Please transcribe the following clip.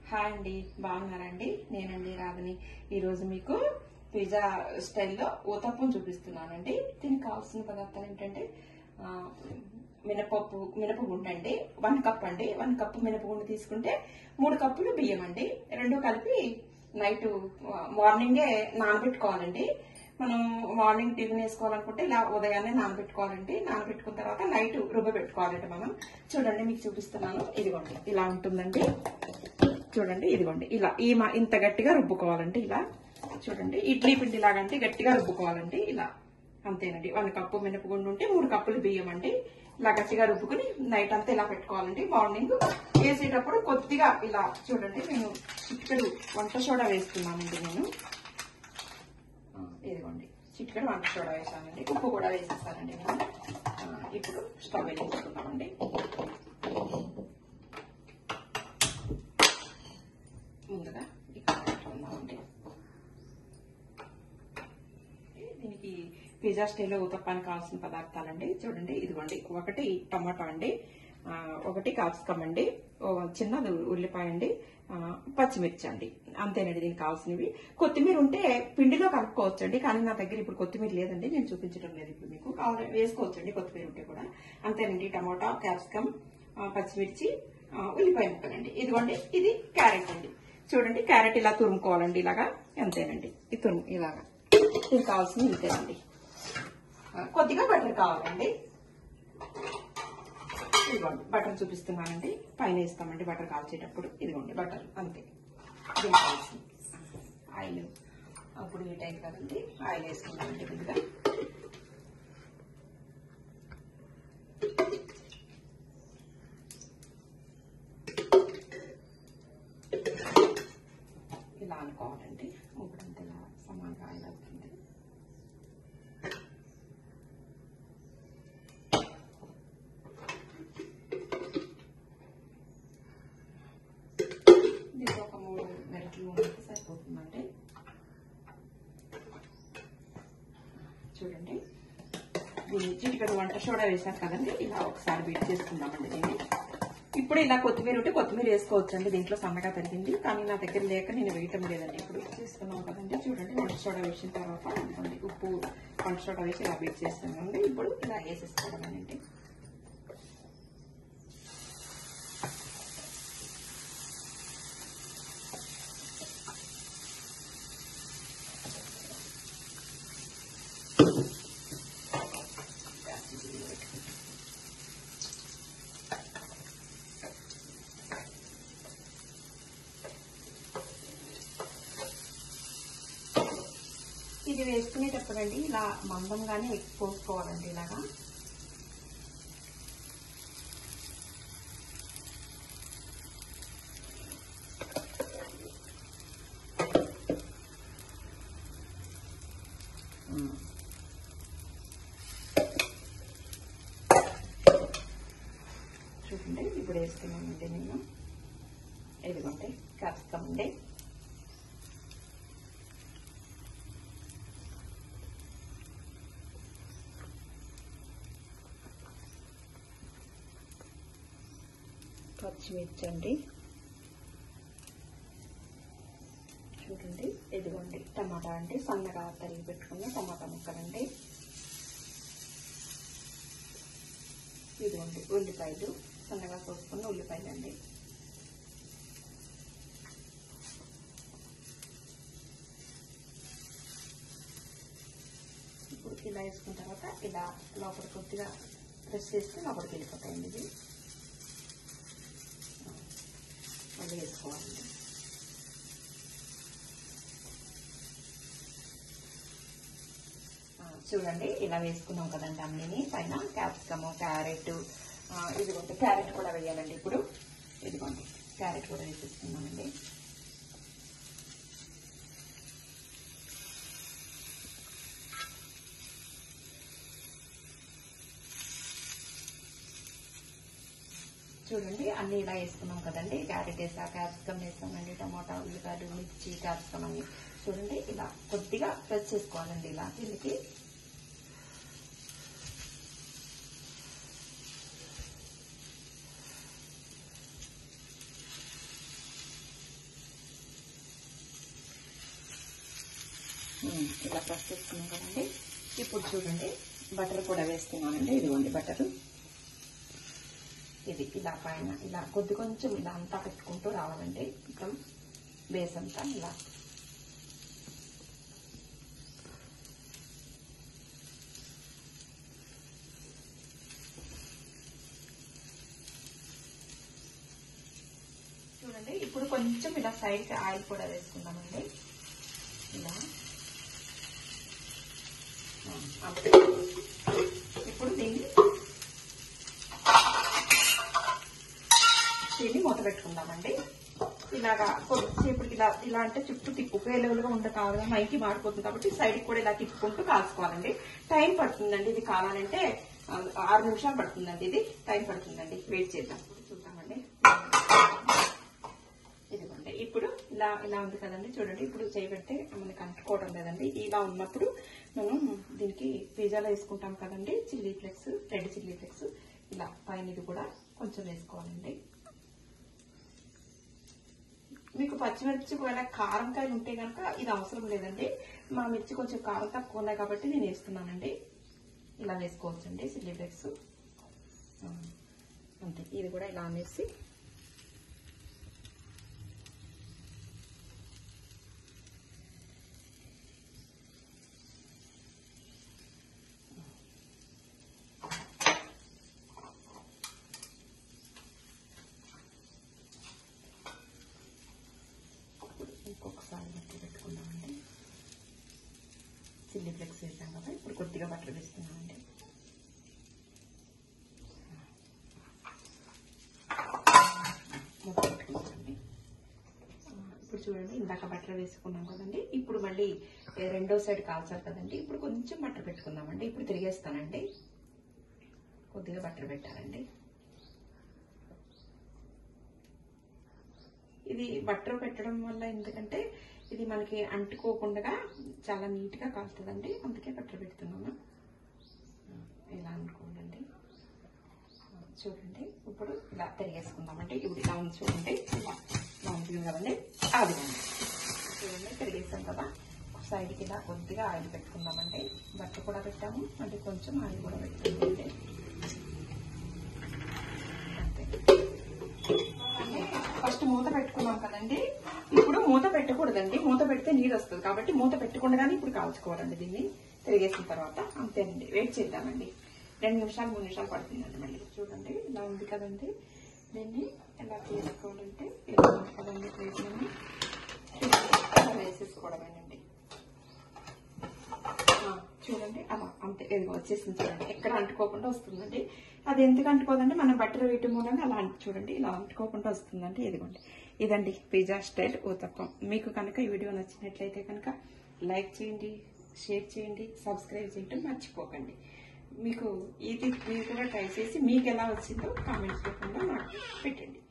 Hi అండి బాగున్నారండి నేనండి రాధని ఈరోజు మీకు పిజ్జా స్టైల్లో ఊతప్పం చూపిస్తున్నానండి దీనికి కావాల్సిన పదార్థాలు ఏంటంటే ఆ, మినపప్పు మినపగుండు అండి వన్ కప్ అండి వన్ కప్ మినపగుండు తీసుకుంటే మూడు కప్పులు బియ్యం అండి రెండు కలిపి నైట్ మార్నింగే నానబెట్టుకోవాలండి మనం మార్నింగ్ టిఫిన్ వేసుకోవాలనుకుంటే ఇలా ఉదయాన్నే నానబెట్టుకోవాలండి నానబెట్టుకున్న తర్వాత నైట్ రుబ్బ పెట్టుకోవాలండి మనం చూడండి మీకు చూపిస్తున్నాను ఇదిగోండి ఇలా ఉంటుందండి చూడండి ఇదిగోండి ఇలా ఈ మా ఇంత గట్టిగా రుబ్బుకోవాలండి ఇలా చూడండి ఇడ్లీ పిండి లాగంటే గట్టిగా రుబ్బుకోవాలండి ఇలా అంతేనండి వన్ కప్పు మినపగుండు ఉంటే మూడు కప్పులు బియ్యం అండి ఇలా గట్టిగా రుబ్బుకుని నైట్ అంతా ఇలా పెట్టుకోవాలండి మార్నింగ్ వేసేటప్పుడు కొద్దిగా ఇలా చూడండి నేను చిటికెడు వంట సోడా వేస్తున్నానండి నేను ఆ, ఇదిగోండి చిటికెడు వంట సోడా వేసానండి ఉప్పు కూడా వేసేస్తానండి నేను ఆ, ఇప్పుడు స్టవ్ వేసుకుందామండి ముందుగా ఇక్కడ పెట్టుకుందామండి దీనికి పిజ్జా స్టైల్లో ఉతప్పానికి కావాల్సిన పదార్థాలండి చూడండి ఇదిగోండి ఒకటి టమాటా అండి ఆ, ఒకటి కాప్సికం అండి ఓ చిన్నది ఉల్లిపాయ అండి ఆ, పచ్చిమిర్చి అండి అంతేనండి దీనికి కావాల్సినవి కొత్తిమీర ఉంటే పిండిలో కలుపుకోవచ్చు అండి కానీ నా దగ్గర ఇప్పుడు కొత్తిమీర లేదండి నేను చూపించడం లేదు ఇప్పుడు మీకు కావాలి వేసుకోవచ్చు అండి కొత్తిమీర ఉంటే కూడా అంతేనండి టమాటా క్యాప్సికం ఆ, పచ్చిమిర్చి ఆ, ఉల్లిపాయ ముక్కలండి ఇదిగోండి ఇది క్యారెట్ అండి చూడండి క్యారెట్ ఇలా తురుముకోవాలండి ఇలాగా అంతేనండి ఇది తురుము ఇలాగా దీనికి కావాల్సింది ఇంతేనండి ఆ, కొద్దిగా బటర్ కావాలండి ఇదిగోండి బటర్ చూపిస్తున్నానండి పైన వేస్తామండి బటర్ కాల్చేటప్పుడు ఇదిగోండి బటర్ అంతే దీనికి కావాల్సింది ఆయిల్ అప్పుడు హీట్ అయింది కదండి ఆయిల్ వేసుకుంటామండి కొద్దిగా ఇలా అనుకోవాలండి ఇప్పుడంతా ఇలా సమానంగా ఆయిల్ అవుతుంది దీనికి ఒక మూడు గంటలు ఉంటే సరిపోతుందండి చూడండి దీన్ని చిటికడు వంట సోడా వేశారు కదండి ఇలా ఒకసారి బీట్ చేసుకుందామండి దీన్ని ఇప్పుడు ఇలా కొత్తిమీర ఉంటే కొత్తిమీర వేసుకోవచ్చండి దీంట్లో సన్నగా తరిగింది కానీ నా దగ్గర లేక నేను వేయటం లేదండి ఇప్పుడు చేసుకున్నాం కదండి చూడండి వంట సోడా వేసిన తర్వాత ఇదిగోండి ఉప్పు వంట సోడా వేసి ఇలా బీట్ చేస్తున్నామండి ఇప్పుడు ఇలా వేసేసుకోవడమేనండి ఇది వేసుకునేటప్పుడండి ఇలా మందంగానే ఎక్కువ పోసుకోవాలండి ఇలాగా చూడండి ఇప్పుడు వేస్తున్నానండి నేను ఇదిగోండి క్యాప్సికం అండి పచ్చిమిర్చి అండి చూడండి ఇదిగోండి టమాటా అండి సన్నగా తరిగి పెట్టుకున్న టమాటా ముక్కలండి ఇదిగోండి ఉల్లిపాయలు సన్నగా కోసుకున్న ఉల్లిపాయలు అండి ఇప్పుడు ఇలా వేసుకున్న తర్వాత ఇలా లోపల కొద్దిగా ప్రెస్ చేస్తే లోపలికి వెళ్ళిపోతాయండి ఇది మళ్ళీ వేసుకోవాలండి ఆ, చూడండి ఇలా వేసుకున్నాం కదండి అన్నిని పైన క్యాప్సికమ్ క్యారెట్ ఇదిగోండి క్యారెట్ కూడా వేయాలండి ఇప్పుడు ఇదిగోండి క్యారెట్ కూడా వేసేసుకున్నామండి చూడండి అన్ని ఇలా వేసుకున్నాం కదండి క్యారెట్ వేసా క్యాప్సికమ్ వేసామండి టమాటా ఉల్లిపాయలు మిర్చి క్యాప్సికమ్ అన్ని చూడండి ఇలా కొద్దిగా ప్రెస్ చేసుకోవాలండి ఇలా దీనికి ఉమ్, ఇలా ప్రెస్ చేసుకున్నాం కదండి ఇప్పుడు చూడండి బటర్ కూడా వేస్తున్నానండి ఇదిగోండి బటర్ ఇది ఇలా పైన ఇలా కొద్ది కొంచెం ఇలా అంతా పెట్టుకుంటూ రావాలండి మొత్తం బేస్ అంతా ఇలా చూడండి ఇప్పుడు కొంచెం ఇలా సైడ్కి ఆయిల్ కూడా వేసుకుందామండి ఇలా ఆ, అంతే. ఇప్పుడు దీన్ని దీన్ని మూత పెట్టుకుందామండి ఇలాగా కొద్దిసేపు ఇలా ఇలా అంటే చుట్టూ తిప్పు లెవెల్గా ఉండ కావాలి మైకి మాడిపోతుంది కాబట్టి సైడ్కి కూడా ఇలా తిప్పుకుంటూ కాల్చుకోవాలండి టైం పడుతుందండి ఇది కావాలంటే ఆ, ఆరు నిమిషాలు పడుతుందండి ఇది టైం పడుతుందండి వెయిట్ చేద్దాం చూద్దామండి ఇదిగోండి ఇప్పుడు ఇలా ఇలా ఉంది కదండి చూడండి ఇప్పుడు చేయబెడితే మనకి అంటుకోవడం లేదండి ఇలా ఉన్నప్పుడు మనం దీనికి పిజ్జాలో వేసుకుంటాం కదండి chilli flakes red chilli flakes ఇలా పైన ఇది కూడా కొంచెం వేసుకోవాలండి మీకు పచ్చిమిర్చి ఒకవేళ కారంకాయలు ఉంటే కనుక ఇది అవసరం లేదండి మా మిర్చి కొంచెం కారం తక్కువ ఉన్నాయి కాబట్టి నేను వేస్తున్నానండి ఇలా వేసుకోవచ్చండి చిల్లీ ఫ్లెక్స్ ఆ, అంతే ఇది కూడా ఇలా అనేసి ఇంకొకసారి బట్టి పెట్టుకుందామండి చిల్లీ ఫ్లేక్స్ వేసాం కదా ఇప్పుడు కొద్దిగా బటర్ వేస్తున్నామండి మూత పెట్టుకుందామండి. ఆ, ఇప్పుడు చూడండి ఇందాక బటర్ వేసుకున్నాం కదండి ఇప్పుడు మళ్ళీ ఏ, రెండో సైడ్ కాల్చాలి కదండి ఇప్పుడు కొంచెం బటర్ పెట్టుకుందామండి ఇప్పుడు తిరిగేస్తానండి కొద్దిగా బటర్ పెట్టాలండి ఇది బట్టర్ పెట్టడం వల్ల ఎందుకంటే ఇది మనకి అంటుకోకుండా చాలా నీట్ గా కాలుతుందండి అందుకే బట్టర్ పెడుతున్నాము ఇలా అనుకోండి చూడండి ఇప్పుడు ఇలా తిరిగేసుకుందామండి ఇప్పుడు ఇలా ఉంది చూడండి ఇలా ఇలా ఉంటుంది కదండి అది చూడండి తిరిగేసాం కదా సైడ్కి ఇలా కొద్దిగా ఆయిల్ పెట్టుకుందామండి బట్టర్ కూడా పెట్టాము అంటే కొంచెం ఆయిల్ కూడా పెట్టుకుందామండి అంతే ఫస్ట్ మూత పెట్టుకున్నాం కదండి ఇప్పుడు మూత పెట్టకూడదండి మూత పెడితే నీరు వస్తుంది కాబట్టి మూత పెట్టకుండానే ఇప్పుడు కాల్చుకోవాలండి దీన్ని తిరిగేసిన తర్వాత అంతేనండి వెయిట్ చేద్దామండి రెండు నిమిషాలు మూడు నిమిషాలు పడుతుందండి మళ్ళీ చూడండి ఇలా ఉంది కదండి దీన్ని ఎలా తీసుకోవాలంటే ఇలా ఉంది కదండి ప్లేట్లోని అలా వేసేసుకోవడమేనండి ఆ, చూడండి అలా అంతే ఇదిగో వచ్చేసింది చూడండి ఎక్కడ అంటుకోకుండా వస్తుందండి అది ఎందుకు అంటుకోదండి మనం బట్టలు వేయటం మూలంగా అలా అంటు చూడండి ఇలా అంటుకోకుండా వస్తుందండి ఇదిగోండి ఇదండి పిజ్జా స్టైల్ ఊతప్పం మీకు కనుక ఈ వీడియో నచ్చినట్లయితే కనుక లైక్ చేయండి షేర్ చేయండి సబ్స్క్రైబ్ చేయటం మర్చిపోకండి మీకు ఇది మీరు కూడా ట్రై చేసి మీకు ఎలా వచ్చిందో కామెంట్స్ రూపంలో నాకు పెట్టండి